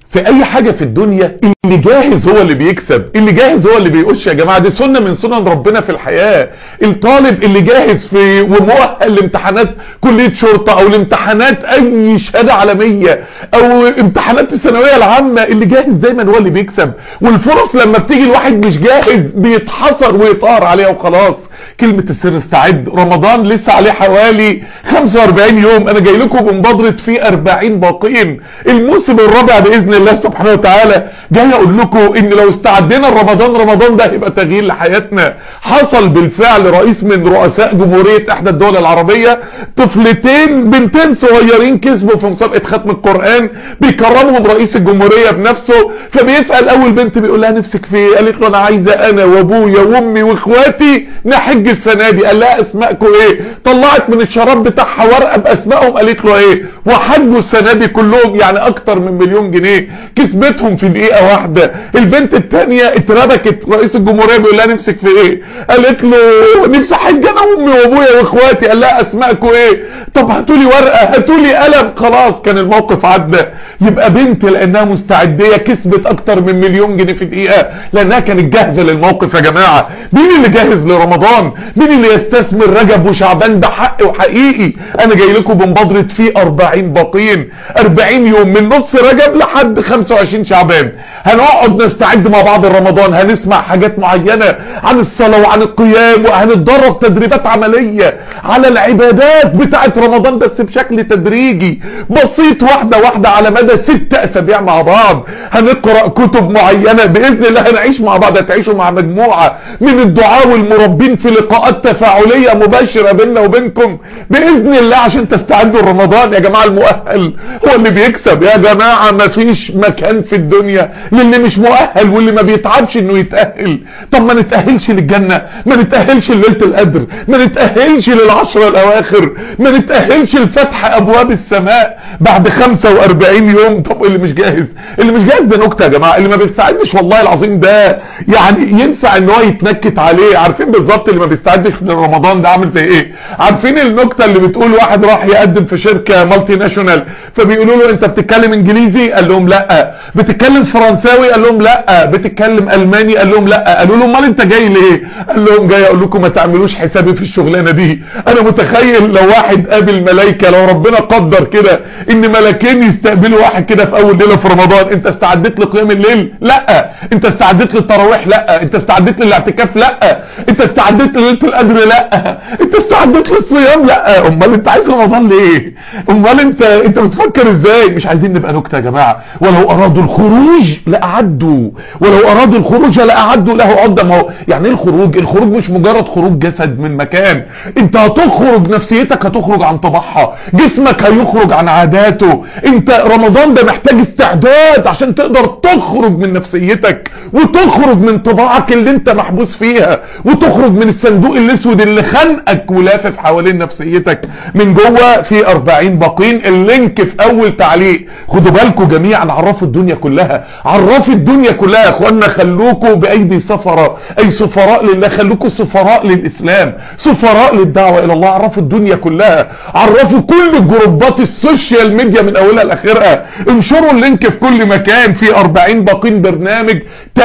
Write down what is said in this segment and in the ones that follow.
في اي حاجة في الدنيا اللي جاهز هو اللي بيكسب اللي جاهز هو اللي بيقش يا جماعة دي سنة من سنن ربنا في الحياة الطالب اللي جاهز في ومؤهل لامتحانات كلية شرطة او لامتحانات اي شهادة عالمية او امتحانات الثانوية العامة اللي جاهز دايما هو اللي بيكسب والفرص لما بتيجي الواحد مش جاهز بيتحصر ويطار عليها وخلاص كلمة السر استعد رمضان لسه عليه حوالي 45 يوم انا جاي لكم بمبادرة في 40 باقين الموسم الرابع باذن الله سبحانه وتعالى جاي اقول لكم ان لو استعدينا لرمضان رمضان ده هيبقى تغيير لحياتنا حصل بالفعل رئيس من رؤساء جمهورية احدى الدول العربية طفلتين بنتين صغيرين كسبوا في مسابقة ختم القرآن بيكرمهم رئيس الجمهورية بنفسه فبيسأل اول بنت بيقول لها نفسك في ايه قالت له انا عايزة انا وابويا وامي واخواتي نحج السنة دي قال لها اسمائكم ايه طلعت من الشراب بتاعها ورقة باسمائهم قالت له ايه وحجوا السنة دي كلهم يعني اكتر من مليون جنيه كسبتهم في دقيقة واحدة البنت التانية اتربكت رئيس الجمهورية بيقول لها نفسك في ايه قالت له نفسي حج انا وامي وابويا واخواتي قال لها اسمائكم ايه طب هاتوا لي ورقة هاتوا لي قلم خلاص كان الموقف عدى يبقى بنت لانها مستعدية كسبت اكتر من مليون جنيه في دقيقة لانها كانت جاهزة للموقف يا جماعة مين اللي جاهز لرمضان مين اللي يستثمر رجب وشعبان بحق وحقيقي انا جاي لكم بمبادرة في 40 باقين 40 يوم من نص رجب لحد 25 شعبان هنقعد نستعد مع بعض رمضان هنسمع حاجات معينة عن الصلاة وعن القيام وهنتدرب تدريبات عملية على العبادات بتاعت رمضان بس بشكل تدريجي بسيط واحدة واحدة على مدى ست اسابيع مع بعض هنقرأ كتب معينة باذن الله هنعيش مع بعض هتعيشوا مع مجموعة من الدعاء والمربين في لقاءات تفاعلية مباشرة بيننا وبينكم باذن الله عشان تستعدوا رمضان يا جماعة المؤهل هو اللي بيكسب يا جماعة ما فيش مكان في الدنيا للي مش مؤهل واللي ما بيتعبش انه يتأهل طب ما نتأهلش للجنة ما نتأهلش لليلة القدر ما نتأهلش للعشرة الاواخر ما نتأهلش لفتح ابواب السماء بعد 45 يوم طب اللي مش جاهز اللي مش جاهز ده نكتة يا جماعة اللي ما بيستعدش والله العظيم ده يعني ينفع ان هو يتنكت عليه عارفين بالظبط اللي ما بيستعدش لرمضان ده عامل زي ايه عارفين النكتة اللي بتقول واحد راح يقدم في شركة مالتي ناشونال فبيقولوا له انت بتتكلم انجليزي قال لهم لا بتتكلم فرنساوي قال لهم لا بتتكلم الماني قال لهم لا قالوا له امال انت جاي ليه قال لهم جاي اقول لكم ما تعملوش حسابي في الشغلانه دي انا متخيل لو واحد قابل ملائكه لو ربنا قدر كده ان ملكين يستقبلوا واحد كده في اول ليله في رمضان انت استعدت لقيام الليل لا انت استعدت للتراويح لا انت استعدت للاعتكاف لا انت استعدت لليله القدر لا انت استعدت للصيام لا امال انت عايز رمضان ليه امال انت انت بتفكر ازاي مش عايزين نبقى نكته يا جماعه ولو ارادوا الخروج لاعدوا ولو ارادوا الخروج لاعدوا له عده ما هو يعني ايه الخروج الخروج مش مجرد خروج جسد من مكان انت هتخرج نفسيتك هتخرج عن طباعها جسمك هيخرج عن عاداته انت رمضان ده محتاج استعداد عشان تقدر تخرج من نفسيتك وتخرج من طباعك اللي انت محبوس فيها وتخرج من الصندوق الاسود اللي خنقك ولافف حوالين نفسيتك من جوه في 40 باقين اللينك في اول تعليق خدوا بالكم جميعا عرفوا الدنيا كلها عرفوا الدنيا كلها يا اخوانا خلوكم بايدي سفراء اي سفراء لله خلوكم سفراء للاسلام سفراء للدعوة الى الله عرفوا الدنيا كلها عرفوا كل الجروبات السوشيال ميديا من اولها لاخرها انشروا اللينك في كل مكان في 40 باقين برنامج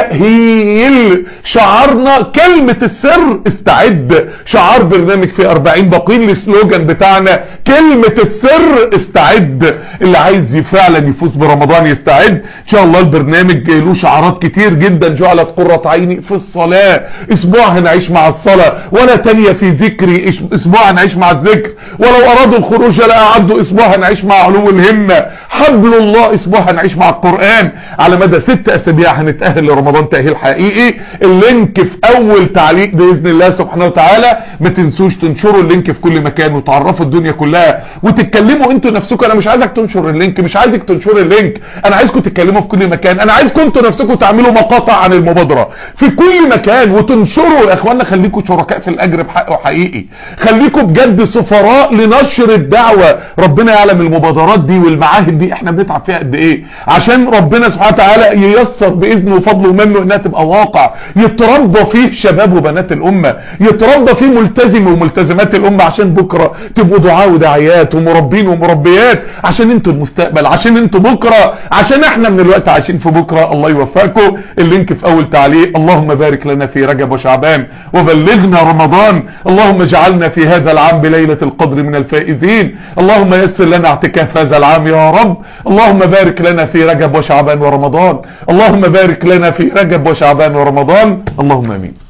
تأهيل شعارنا كلمة السر استعد شعار برنامج في 40 باقين السلوجان بتاعنا كلمة السر استعد اللي عايز فعلا يفوز برمضان يستعد ان شاء الله البرنامج له شعارات كتير جدا جعلت قرة عيني في الصلاة اسبوع هنعيش مع الصلاة ولا تانية في ذكري اسبوع هنعيش مع الذكر ولو ارادوا الخروج لا اعدوا اسبوع هنعيش مع علو الهمة حبل الله اسبوع هنعيش مع القرآن على مدى ست اسابيع هنتأهل لرمضان تأهيل حقيقي اللينك في اول تعليق باذن الله سبحانه وتعالى ما تنسوش تنشروا اللينك في كل مكان وتعرفوا الدنيا كلها وتتكلموا انتوا نفسكم انا مش عايزك تنشر اللينك مش عايزك تنشر اللينك انا عايزكم تتكلموا في كل مكان انا عايزكم انتوا نفسكم تعملوا مقاطع عن المبادرة في كل مكان وتنشروا يا اخوانا خليكم شركاء في الاجر بحق وحقيقي خليكم بجد سفراء لنشر الدعوة ربنا يعلم المبادرات دي والمعاهد دي احنا بنتعب فيها قد ايه عشان ربنا سبحانه وتعالى ييسر باذنه وفضله ومنه انها تبقى واقع يتربى فيه شباب وبنات الامة الامة يتربى فيه ملتزم وملتزمات الامة عشان بكرة تبقوا دعاء وداعيات ومربين ومربيات عشان انتوا المستقبل عشان انتوا بكرة عشان احنا من الوقت عايشين في بكرة الله يوفقكم اللينك في اول تعليق اللهم بارك لنا في رجب وشعبان وبلغنا رمضان اللهم اجعلنا في هذا العام بليلة القدر من الفائزين اللهم يسر لنا اعتكاف هذا العام يا رب اللهم بارك لنا في رجب وشعبان ورمضان اللهم بارك لنا في رجب وشعبان ورمضان اللهم امين